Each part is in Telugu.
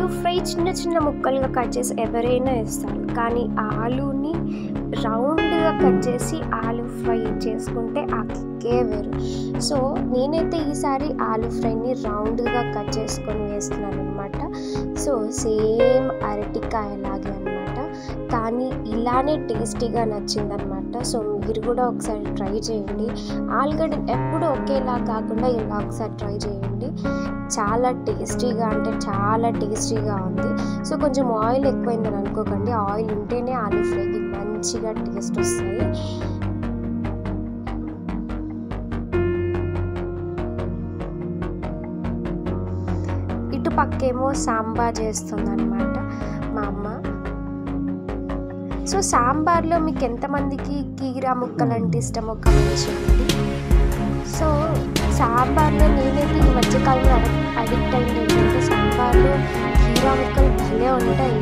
ఫ్రై చిన్న చిన్న ముక్కలుగా కట్ చేసి ఎవరైనా ఇస్తారు కానీ ఆలూని రౌండ్గా కట్ చేసి ఆలూ ఫ్రై చేసుకుంటే ఆ కిక్కే వేరు సో నేనైతే ఈసారి ఆలూ ఫ్రైని రౌండ్గా కట్ చేసుకొని వేస్తున్నాను అనమాట సో సేమ్ అరటికాయలాగే అనమాట కానీ ఇలానే టేస్టీగా నచ్చిందనమాట సో మీరు కూడా ఒకసారి ట్రై చేయండి ఆలుగడ్డ ఎప్పుడు ఒకేలా కాకుండా ఇలా ఒకసారి ట్రై చేయండి చాలా టేస్టీగా అంటే చాలా టేస్టీగా ఉంది సో కొంచెం ఆయిల్ ఎక్కువైందని అనుకోకండి ఆయిల్ ఉంటేనే ఆలూ ఫ్రైకి మంచిగా టేస్ట్ వస్తాయి ఇటు పక్కేమో సాంబార్ చేస్తుంది అనమాట మా అమ్మ సో సాంబార్లో మీకు ఎంతమందికి కీరా ముక్కలు అంటే ఇష్టమో కమెంట్ చేయండి సో సాంబార్లో నేనైతే ఈ మధ్యకాలంలో అడిక్ట్ అయింది ఏంటంటే సాంబార్లో కీరా ముక్కలు భలే ఉంటాయి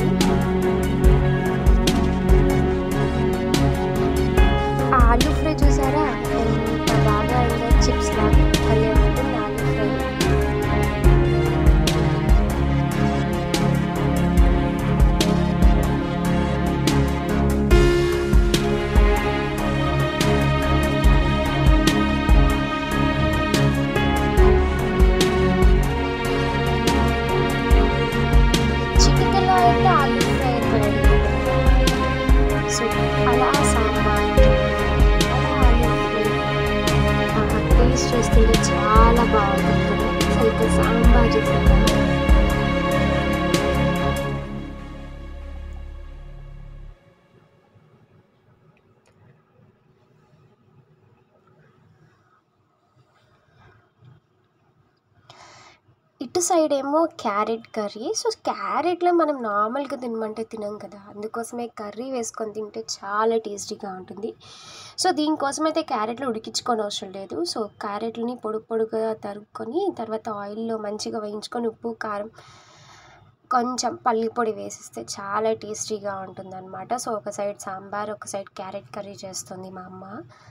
ఆ ఆలూ ఫ్రై చూసారా ఎంత బాగా అయిందో చిప్స్ లాగా భలే ఉంటుంది ఆలూ ఫ్రై చిటికలో అయితే ఆలూ ఫ్రై రెడీ సో అలా సాంబార్ అలా ఆలూ ఫ్రై ఆహా, టేస్ట్ చేస్తుంటే చాలా బాగుంటుంది కదా సో ఇక్కడ సాంబార్ చేసేద్దాం ఇటు సైడ్ ఏమో క్యారెట్ కర్రీ సో క్యారెట్లో మనం నార్మల్గా తినమంటే తినం కదా అందుకోసమే కర్రీ వేసుకొని తింటే చాలా టేస్టీగా ఉంటుంది సో దీనికోసం అయితే క్యారెట్లు ఉడికించుకొని అవసరం లేదు సో క్యారెట్లని పొడుగు పొడుగుగా తరుక్కొని తర్వాత ఆయిల్లో మంచిగా వేయించుకొని ఉప్పు కారం కొంచెం పల్లి పొడి వేసిస్తే చాలా టేస్టీగా ఉంటుంది అనమాట సో ఒక సైడ్ సాంబార్ ఒక సైడ్ క్యారెట్ కర్రీ చేస్తుంది మా అమ్మ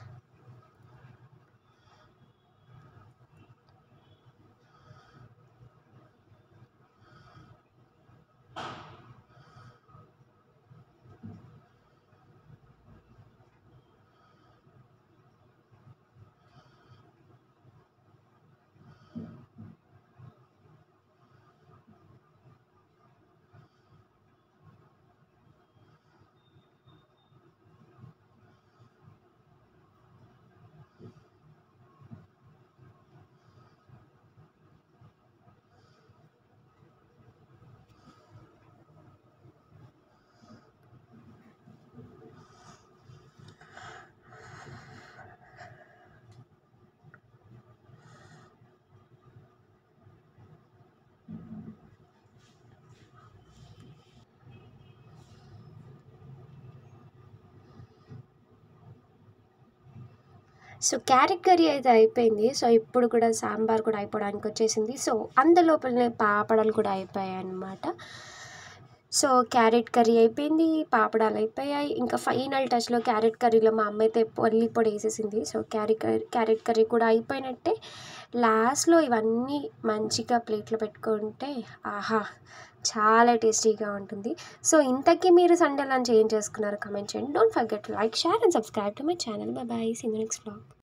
సో క్యారెట్ కర్రీ అయితే అయిపోయింది సో ఇప్పుడు కూడా సాంబార్ కూడా అయిపోవడానికి వచ్చేసింది సో అందులోపలనే పాపడాలు కూడా అయిపోయాయి అన్నమాట సో క్యారెట్ కర్రీ అయిపోయింది పాపడాలు అయిపోయాయి ఇంకా ఫైనల్ టచ్లో క్యారెట్ కర్రీలో మా అమ్మ అయితే పల్లి పొడి వేసేసింది so carrot curry carrot curry కూడా అయిపోయినట్టే లాస్ట్లో ఇవన్నీ మంచిగా ప్లేట్లో పెట్టుకుంటే ఆహా చాలా టేస్టీగా ఉంటుంది సో ఇంతకీ మీరు సండే లంచ్ ఏం చేసుకున్నారు కమెంట్ చేయండి don't forget like share and subscribe to my channel bye bye see next blog